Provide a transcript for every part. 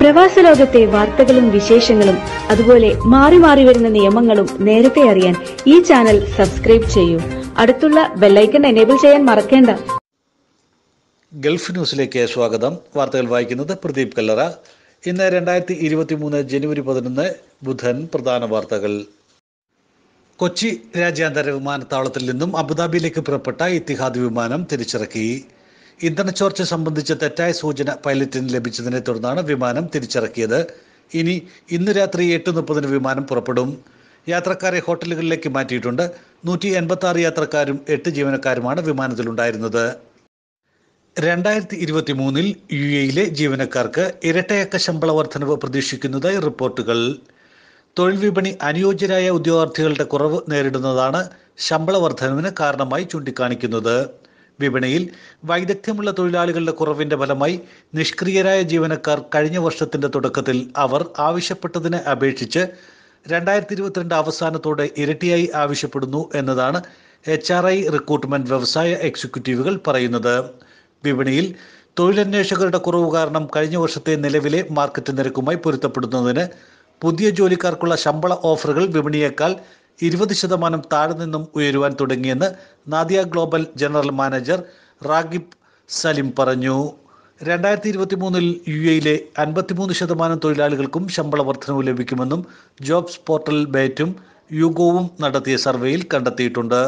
പ്രവാസ ലോകത്തെ വാർത്തകളും വിശേഷങ്ങളും അതുപോലെ മാറി മാറി വരുന്ന നിയമങ്ങളും നേരത്തെ അറിയാൻ ഈ ചാനൽ സബ്സ്ക്രൈബ് ചെയ്യൂ അടുത്തുള്ള ബെല്ലൈക്കൺ എനേബിൾ ചെയ്യാൻ മറക്കേണ്ട ഗൾഫ് ന്യൂസിലേക്ക് സ്വാഗതം വാർത്തകൾ വായിക്കുന്നത് പ്രദീപ് കല്ലറ ഇന്ന് രണ്ടായിരത്തി ഇരുപത്തി മൂന്ന് ജനുവരി പതിനൊന്ന് ബുധൻ പ്രധാന വാർത്തകൾ കൊച്ചി രാജ്യാന്തര വിമാനത്താവളത്തിൽ നിന്നും അബുദാബിയിലേക്ക് പുറപ്പെട്ട ഇത്തിഹാദ് വിമാനം തിരിച്ചിറക്കി ഇന്ധന ചോർച്ച സംബന്ധിച്ച തെറ്റായ സൂചന പൈലറ്റിന് ലഭിച്ചതിനെ തുടർന്നാണ് വിമാനം തിരിച്ചിറക്കിയത് ഇനി ഇന്ന് രാത്രി എട്ട് മുപ്പതിന് വിമാനം പുറപ്പെടും യാത്രക്കാരെ ഹോട്ടലുകളിലേക്ക് മാറ്റിയിട്ടുണ്ട് നൂറ്റി എൺപത്തി ആറ് യാത്രക്കാരും എട്ട് ജീവനക്കാരുമാണ് വിമാനത്തിലുണ്ടായിരുന്നത് രണ്ടായിരത്തി ഇരുപത്തി മൂന്നിൽ യു എയിലെ ജീവനക്കാർക്ക് ഇരട്ടയക്ക ശമ്പള വർധനവ് പ്രതീക്ഷിക്കുന്നതായി റിപ്പോർട്ടുകൾ തൊഴിൽ വിപണി അനുയോജ്യരായ ഉദ്യോഗാർത്ഥികളുടെ കുറവ് നേരിടുന്നതാണ് ശമ്പള വർധനവിന് കാരണമായി ചൂണ്ടിക്കാണിക്കുന്നത് വിപണിയിൽ വൈദഗ്ധ്യമുള്ള തൊഴിലാളികളുടെ കുറവിന്റെ ഫലമായി നിഷ്ക്രിയരായ ജീവനക്കാർ കഴിഞ്ഞ വർഷത്തിന്റെ തുടക്കത്തിൽ അവർ ആവശ്യപ്പെട്ടതിനെ അപേക്ഷിച്ച് രണ്ടായിരത്തി ഇരുപത്തിരണ്ട് അവസാനത്തോടെ ഇരട്ടിയായി ആവശ്യപ്പെടുന്നു എന്നതാണ് എച്ച് ആർ ഐ റിക്രൂട്ട്മെന്റ് വ്യവസായ എക്സിക്യൂട്ടീവുകൾ പറയുന്നത് വിപണിയിൽ തൊഴിലന്വേഷകരുടെ കുറവ് കാരണം കഴിഞ്ഞ വർഷത്തെ നിലവിലെ മാർക്കറ്റ് നിരക്കുമായി പൊരുത്തപ്പെടുന്നതിന് പുതിയ ജോലിക്കാർക്കുള്ള ശമ്പള ഓഫറുകൾ വിപണിയേക്കാൾ ഇരുപത് ശതമാനം താഴെ നിന്നും ഉയരുവാൻ തുടങ്ങിയെന്ന് Nadia global general manager Raghib Salim പറഞ്ഞു രണ്ടായിരത്തി ഇരുപത്തി മൂന്നിൽ യു എയിലെ അൻപത്തിമൂന്ന് ശതമാനം തൊഴിലാളികൾക്കും ശമ്പള വർധനവ് ലഭിക്കുമെന്നും ജോബ്സ് പോർട്ടൽ ബേറ്റും യുഗോവും നടത്തിയ സർവേയിൽ കണ്ടെത്തിയിട്ടുണ്ട്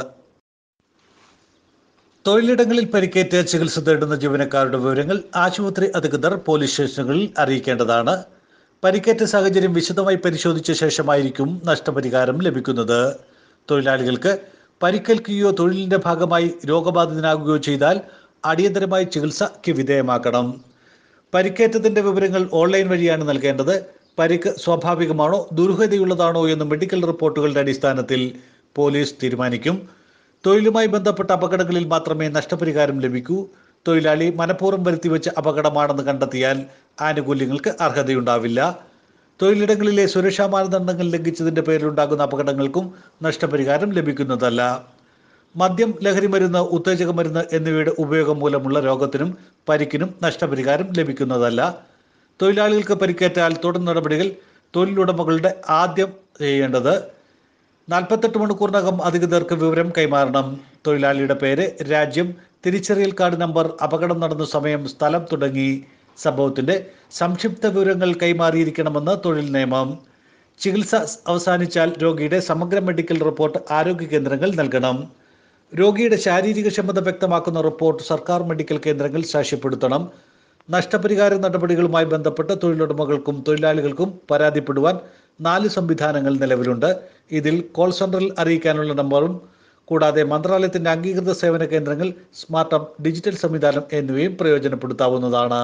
തൊഴിലിടങ്ങളിൽ പരിക്കേറ്റ് ചികിത്സ തേടുന്ന ജീവനക്കാരുടെ വിവരങ്ങൾ ആശുപത്രി അധികൃതർ പോലീസ് സ്റ്റേഷനുകളിൽ അറിയിക്കേണ്ടതാണ് പരിക്കേറ്റ സാഹചര്യം വിശദമായി പരിശോധിച്ച ശേഷമായിരിക്കും നഷ്ടപരിഹാരം ലഭിക്കുന്നത് തൊഴിലാളികൾക്ക് പരിക്കേൽക്കുകയോ തൊഴിലിന്റെ ഭാഗമായി രോഗബാധിതനാകുകയോ ചെയ്താൽ അടിയന്തരമായി ചികിത്സയ്ക്ക് വിധേയമാക്കണം പരിക്കേറ്റതിന്റെ വിവരങ്ങൾ ഓൺലൈൻ വഴിയാണ് നൽകേണ്ടത് പരിക്ക് സ്വാഭാവികമാണോ ദുരൂഹതയുള്ളതാണോ എന്ന് മെഡിക്കൽ റിപ്പോർട്ടുകളുടെ അടിസ്ഥാനത്തിൽ പോലീസ് തീരുമാനിക്കും തൊഴിലുമായി ബന്ധപ്പെട്ട അപകടങ്ങളിൽ മാത്രമേ നഷ്ടപരിഹാരം ലഭിക്കൂ തൊഴിലാളി മനഃപൂർവ്വം വരുത്തിവെച്ച അപകടമാണെന്ന് കണ്ടെത്തിയാൽ ആനുകൂല്യങ്ങൾക്ക് അർഹതയുണ്ടാവില്ല തൊഴിലിടങ്ങളിലെ സുരക്ഷാ മാനദണ്ഡങ്ങൾ ലംഘിച്ചതിന്റെ പേരിലുണ്ടാകുന്ന അപകടങ്ങൾക്കും നഷ്ടപരിഹാരം ലഭിക്കുന്നതല്ല മദ്യം ലഹരിമരുന്ന് ഉത്തേജക മരുന്ന് എന്നിവയുടെ ഉപയോഗം മൂലമുള്ള രോഗത്തിനും പരിക്കിനും നഷ്ടപരിഹാരം ലഭിക്കുന്നതല്ല തൊഴിലാളികൾക്ക് പരിക്കേറ്റാൽ തുടർ നടപടികൾ തൊഴിലുടമകളുടെ ആദ്യം ചെയ്യേണ്ടത് നാൽപ്പത്തെട്ട് മണിക്കൂറിനകം അധികൃതർക്ക് വിവരം കൈമാറണം തൊഴിലാളിയുടെ പേര് രാജ്യം തിരിച്ചറിയൽ കാർഡ് നമ്പർ അപകടം നടന്ന സമയം സ്ഥലം തുടങ്ങി സംഭവത്തിന്റെ സംക്ഷിപ്ത വിവരങ്ങൾ കൈമാറിയിരിക്കണമെന്ന് തൊഴിൽ നിയമം ചികിത്സ അവസാനിച്ചാൽ രോഗിയുടെ സമഗ്ര മെഡിക്കൽ റിപ്പോർട്ട് ആരോഗ്യ കേന്ദ്രങ്ങൾ നൽകണം രോഗിയുടെ ശാരീരിക ക്ഷമത വ്യക്തമാക്കുന്ന റിപ്പോർട്ട് സർക്കാർ മെഡിക്കൽ കേന്ദ്രങ്ങൾ സാക്ഷ്യപ്പെടുത്തണം നഷ്ടപരിഹാര നടപടികളുമായി ബന്ധപ്പെട്ട് തൊഴിലുടമകൾക്കും തൊഴിലാളികൾക്കും പരാതിപ്പെടുവാൻ നാല് സംവിധാനങ്ങൾ നിലവിലുണ്ട് ഇതിൽ കോൾ സെന്ററിൽ അറിയിക്കാനുള്ള നമ്പറും കൂടാതെ മന്ത്രാലയത്തിന്റെ അംഗീകൃത സേവന കേന്ദ്രങ്ങൾ സ്മാർട്ട് അപ്പ് ഡിജിറ്റൽ സംവിധാനം എന്നിവയും പ്രയോജനപ്പെടുത്താവുന്നതാണ്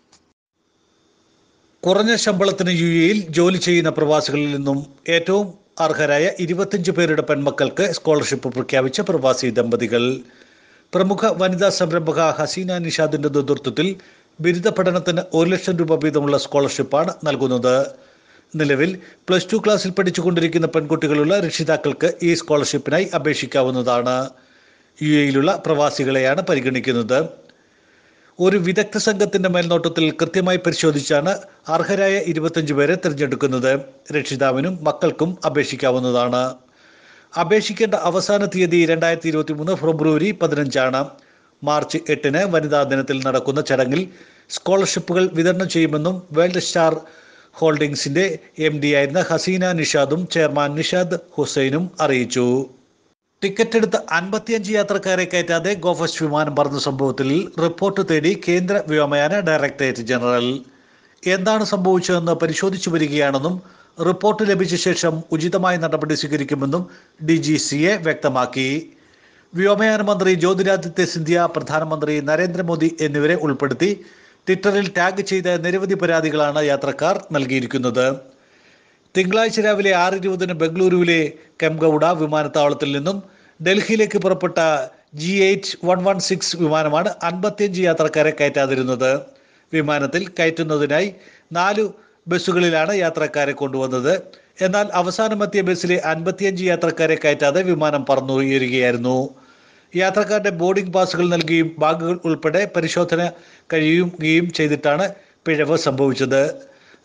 കുറഞ്ഞ ശമ്പളത്തിന് യു എയിൽ ജോലി ചെയ്യുന്ന പ്രവാസികളിൽ നിന്നും ഏറ്റവും അർഹരായ ഇരുപത്തിയഞ്ച് പേരുടെ പെൺമക്കൾക്ക് സ്കോളർഷിപ്പ് പ്രഖ്യാപിച്ച പ്രവാസി ദമ്പതികൾ പ്രമുഖ വനിതാ സംരംഭക ഹസീന നിഷാദിന്റെ നേതൃത്വത്തിൽ ബിരുദ പഠനത്തിന് ഒരു ലക്ഷം രൂപ വീതമുള്ള സ്കോളർഷിപ്പാണ് നൽകുന്നത് നിലവിൽ പ്ലസ് ടു ക്ലാസ്സിൽ പഠിച്ചുകൊണ്ടിരിക്കുന്ന പെൺകുട്ടികളുള്ള രക്ഷിതാക്കൾക്ക് ഈ സ്കോളർഷിപ്പിനായി അപേക്ഷിക്കാവുന്നതാണ് യു എയിലുള്ള പ്രവാസികളെയാണ് പരിഗണിക്കുന്നത് ഒരു വിദഗ്ധ സംഘത്തിന്റെ മേൽനോട്ടത്തിൽ കൃത്യമായി പരിശോധിച്ചാണ് അർഹരായ ഇരുപത്തഞ്ച് പേരെ തിരഞ്ഞെടുക്കുന്നത് രക്ഷിതാവിനും മക്കൾക്കും അപേക്ഷിക്കാവുന്നതാണ് അപേക്ഷിക്കേണ്ട അവസാന തീയതി രണ്ടായിരത്തി ഇരുപത്തി മൂന്ന് ഫെബ്രുവരി പതിനഞ്ചാണ് മാർച്ച് എട്ടിന് വനിതാ ദിനത്തിൽ നടക്കുന്ന ചടങ്ങിൽ സ്കോളർഷിപ്പുകൾ വിതരണം ചെയ്യുമെന്നും വേൾഡ് സ്റ്റാർ ഹോൾഡിംഗ്സിന്റെ എം ഡി ആയിരുന്ന ഹസീന നിഷാദും ചെയർമാൻ നിഷാദ് ഹുസൈനും അറിയിച്ചു ടിക്കറ്റ് എടുത്ത് അൻപത്തിയഞ്ച് യാത്രക്കാരെ കയറ്റാതെ ഗോഫസ്റ്റ് വിമാനം പറന്ന സംഭവത്തിൽ റിപ്പോർട്ട് തേടി കേന്ദ്ര വ്യോമയാന ഡയറക്ടറേറ്റ് ജനറൽ എന്താണ് സംഭവിച്ചതെന്ന് പരിശോധിച്ചു വരികയാണെന്നും റിപ്പോർട്ട് ലഭിച്ച ശേഷം ഉചിതമായ നടപടി സ്വീകരിക്കുമെന്നും ഡി ജി സി എ വ്യക്തമാക്കി വ്യോമയാന മന്ത്രി ജ്യോതിരാദിത്യ സിന്ധ്യ പ്രധാനമന്ത്രി നരേന്ദ്രമോദി എന്നിവരെ ഉൾപ്പെടുത്തി ട്വിറ്ററിൽ ടാഗ് ചെയ്ത നിരവധി പരാതികളാണ് യാത്രക്കാർ നൽകിയിരിക്കുന്നത് തിങ്കളാഴ്ച രാവിലെ ആറ് ഇരുപതിന് ബംഗളൂരുവിലെ കെംഗൌഡ വിമാനത്താവളത്തിൽ നിന്നും ഡൽഹിയിലേക്ക് പുറപ്പെട്ട G eight one one six വിമാനമാണ് അൻപത്തിയഞ്ച് യാത്രക്കാരെ കയറ്റാതിരുന്നത് വിമാനത്തിൽ കയറ്റുന്നതിനായി നാലു ബസ്സുകളിലാണ് യാത്രക്കാരെ കൊണ്ടുവന്നത് എന്നാൽ അവസാനമെത്തിയ ബസ്സിലെ അൻപത്തിയഞ്ച് യാത്രക്കാരെ കയറ്റാതെ വിമാനം പറന്നുയരുകയായിരുന്നു യാത്രക്കാരുടെ ബോർഡിംഗ് പാസുകൾ നൽകുകയും ബാഗുകൾ ഉൾപ്പെടെ പരിശോധന കഴിയുകയും ചെയ്തിട്ടാണ് പിഴവ് സംഭവിച്ചത്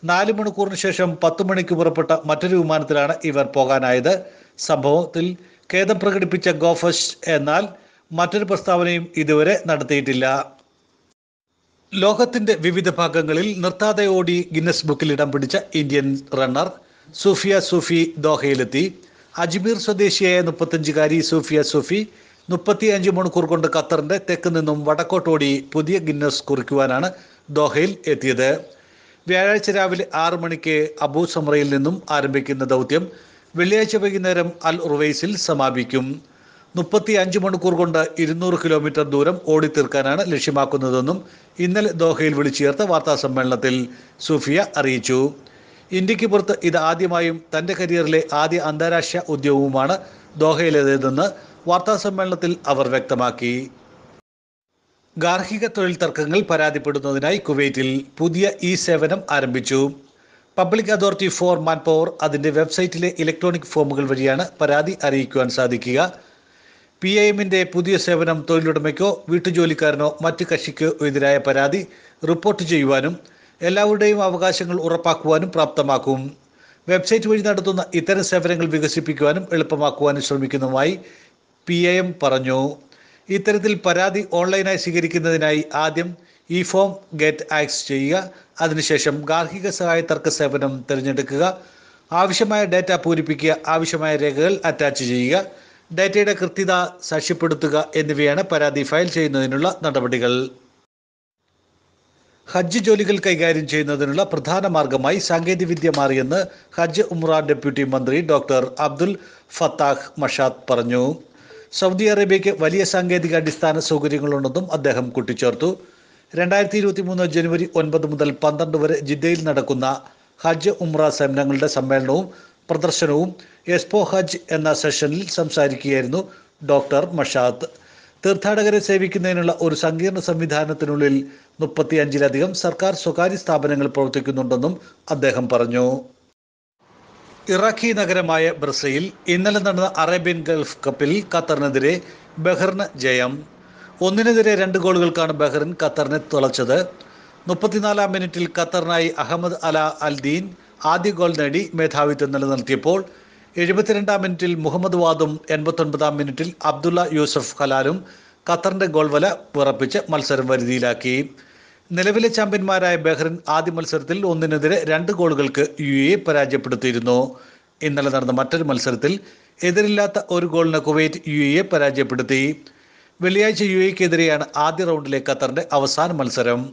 നാല് മണിക്കൂറിന് ശേഷം പത്ത് മണിക്ക് പുറപ്പെട്ട മറ്റൊരു വിമാനത്തിലാണ് ഇവർ പോകാനായത് സംഭവത്തിൽ ഖേദം പ്രകടിപ്പിച്ച ഗോഫസ് എന്നാൽ മറ്റൊരു പ്രസ്താവനയും ഇതുവരെ നടത്തിയിട്ടില്ല ലോകത്തിന്റെ വിവിധ ഭാഗങ്ങളിൽ നിർത്താതെ ഓടി ഗിന്നസ് ബുക്കിൽ ഇടം പിടിച്ച ഇന്ത്യൻ റണ്ണർ സൂഫിയ സൂഫി ദോഹയിലെത്തി അജ്മീർ സ്വദേശിയായ മുപ്പത്തഞ്ചുകാരി സൂഫിയ സൂഫി മുപ്പത്തി അഞ്ച് മണിക്കൂർ കൊണ്ട് ഖത്തറിന്റെ തെക്ക് നിന്നും വടക്കോട്ടോടി പുതിയ ഗിന്നസ് കുറിക്കുവാനാണ് ദോഹയിൽ എത്തിയത് വ്യാഴാഴ്ച രാവിലെ ആറ് മണിക്ക് അബൂ സമറയിൽ നിന്നും ആരംഭിക്കുന്ന ദൗത്യം വെള്ളിയാഴ്ച വൈകുന്നേരം അൽ ഉർവൈസിൽ സമാപിക്കും മുപ്പത്തി അഞ്ച് മണിക്കൂർ കൊണ്ട് ഇരുന്നൂറ് കിലോമീറ്റർ ദൂരം ഓടിത്തീർക്കാനാണ് ലക്ഷ്യമാക്കുന്നതെന്നും ഇന്നലെ ദോഹയിൽ വിളിച്ചു ചേർത്ത വാർത്താ സമ്മേളനത്തിൽ സൂഫിയ അറിയിച്ചു ഇന്ത്യക്ക് പുറത്ത് ഇത് ആദ്യമായും തൻ്റെ കരിയറിലെ ആദ്യ അന്താരാഷ്ട്ര ഉദ്യോഗവുമാണ് ദോഹയിലേതെന്ന് വാർത്താ സമ്മേളനത്തിൽ അവർ വ്യക്തമാക്കി ഗാർഹിക തൊഴിൽ തർക്കങ്ങൾ പരാതിപ്പെടുന്നതിനായി കുവൈറ്റിൽ പുതിയ ഇ സേവനം ആരംഭിച്ചു public authority for manpower അതിൻ്റെ വെബ്സൈറ്റിലെ ഇലക്ട്രോണിക് ഫോമുകൾ വഴിയാണ് പരാതി അറിയിക്കുവാൻ സാധിക്കുക പി ഐ എമ്മിൻ്റെ പുതിയ സേവനം തൊഴിലുടമയ്ക്കോ വീട്ടുജോലിക്കാരനോ മറ്റ് കക്ഷിക്കോ എതിരായ പരാതി റിപ്പോർട്ട് ചെയ്യുവാനും എല്ലാവരുടെയും അവകാശങ്ങൾ ഉറപ്പാക്കുവാനും പ്രാപ്തമാക്കും വെബ്സൈറ്റ് വഴി നടത്തുന്ന ഇത്തരം സേവനങ്ങൾ വികസിപ്പിക്കുവാനും എളുപ്പമാക്കുവാനും ശ്രമിക്കുന്നതുമായി പി ഐ എം പറഞ്ഞു ഇത്തരത്തിൽ പരാതി ഓൺലൈനായി സ്വീകരിക്കുന്നതിനായി ആദ്യം ഈ ഫോം ഗെറ്റ് ആക്സ് ചെയ്യുക അതിനുശേഷം ഗാർഹിക സഹായ തർക്ക സേവനം തിരഞ്ഞെടുക്കുക ആവശ്യമായ ഡാറ്റ പൂരിപ്പിക്കുക ആവശ്യമായ രേഖകൾ അറ്റാച്ച് ചെയ്യുക ഡാറ്റയുടെ കൃത്യത സാക്ഷ്യപ്പെടുത്തുക എന്നിവയാണ് പരാതി ഫയൽ ചെയ്യുന്നതിനുള്ള നടപടികൾ ഹജ്ജ് ജോലികൾ കൈകാര്യം ചെയ്യുന്നതിനുള്ള പ്രധാന മാർഗമായി സാങ്കേതികവിദ്യ മാറിയെന്ന് ഹജ്ജ് ഉംറ ഡെപ്യൂട്ടി മന്ത്രി ഡോക്ടർ അബ്ദുൽ ഫത്താഹ് മഷാദ് പറഞ്ഞു സൗദി അറേബ്യയ്ക്ക് വലിയ സാങ്കേതിക അടിസ്ഥാന സൗകര്യങ്ങളുണ്ടെന്നും അദ്ദേഹം കൂട്ടിച്ചേർത്തു രണ്ടായിരത്തി ഇരുപത്തി മൂന്ന് ജനുവരി ഒൻപത് മുതൽ പന്ത്രണ്ട് വരെ ജിദ്ദയിൽ നടക്കുന്ന ഹജ്ജ് ഉംറ സേവനങ്ങളുടെ സമ്മേളനവും പ്രദർശനവും എസ്പോ ഹജ്ജ് എന്ന സെഷനിൽ സംസാരിക്കുകയായിരുന്നു ഡോക്ടർ മഷാദ് തീർത്ഥാടകരെ സേവിക്കുന്നതിനുള്ള ഒരു സങ്കീർണ സംവിധാനത്തിനുള്ളിൽ മുപ്പത്തി അഞ്ചിലധികം സർക്കാർ സ്വകാര്യ സ്ഥാപനങ്ങൾ പ്രവർത്തിക്കുന്നുണ്ടെന്നും അദ്ദേഹം പറഞ്ഞു ഇറാഖി നഗരമായ ബ്രസയിൽ ഇന്നലെ നടന്ന അറേബ്യൻ ഗൾഫ് കപ്പിൽ ഖത്തറിനെതിരെ ബഹ്റിന് ജയം ഒന്നിനെതിരെ രണ്ട് ഗോളുകൾക്കാണ് ബഹ്റിൻ ഖത്തറിനെ തുളച്ചത് മുപ്പത്തിനാലാം മിനിറ്റിൽ ഖത്തറിനായി അഹമ്മദ് അല അൽദീൻ ആദ്യ ഗോൾ നേടി മേധാവിത്വം നിലനിർത്തിയപ്പോൾ എഴുപത്തിരണ്ടാം മിനിറ്റിൽ മുഹമ്മദ് വാദും എൺപത്തൊൻപതാം മിനിറ്റിൽ അബ്ദുള്ള യൂസഫ് ഖലാലും ഖത്തറിന്റെ ഗോൾ വല വിറപ്പിച്ച് മത്സരം വരുതിയിലാക്കി നിലവിലെ ചാമ്പ്യന്മാരായ ബഹ്റിൻ ആദ്യ മത്സരത്തിൽ ഒന്നിനെതിരെ രണ്ട് ഗോളുകൾക്ക് യു എ പരാജയപ്പെടുത്തിയിരുന്നു ഇന്നലെ നടന്ന മറ്റൊരു മത്സരത്തിൽ എതിരില്ലാത്ത ഒരു ഗോളിന് കുവൈറ്റ് യു എ പരാജയപ്പെടുത്തി വെള്ളിയാഴ്ച യു എക്കെതിരെയാണ് ആദ്യ റൗണ്ടിലെ ഖത്തറിന്റെ അവസാന മത്സരം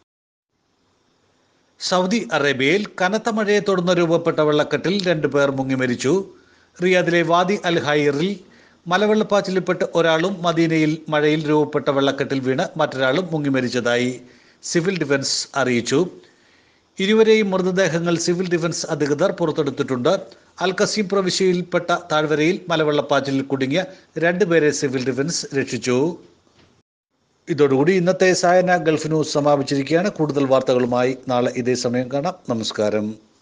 സൗദി അറേബ്യയിൽ കനത്ത മഴയെ തുടർന്ന് രൂപപ്പെട്ട വെള്ളക്കെട്ടിൽ രണ്ടു പേർ മുങ്ങി മരിച്ചു റിയാദിലെ വാദി അൽ ഹൈറിൽ മലവെള്ളപ്പാച്ചിലിൽപ്പെട്ട് ഒരാളും മദീനയിൽ മഴയിൽ രൂപപ്പെട്ട വെള്ളക്കെട്ടിൽ വീണ് മറ്റൊരാളും മുങ്ങി മരിച്ചതായി സിവിൽ ഡിഫൻസ് അറിയിച്ചു ഇരുവരെയും മൃതദേഹങ്ങൾ സിവിൽ ഡിഫൻസ് അധികൃതർ പുറത്തെടുത്തിട്ടുണ്ട് അൽ കസീം പ്രവിശ്യയിൽപ്പെട്ട താഴ്വരയിൽ മലവെള്ളപ്പാച്ചിലിൽ കുടുങ്ങിയ രണ്ടുപേരെ സിവിൽ ഡിഫൻസ് രക്ഷിച്ചു ഇതോടുകൂടി ഇന്നത്തെ സായന ഗൾഫ് ന്യൂസ് സമാപിച്ചിരിക്കുകയാണ് കൂടുതൽ വാർത്തകളുമായി നാളെ ഇതേ സമയം കാണാം നമസ്കാരം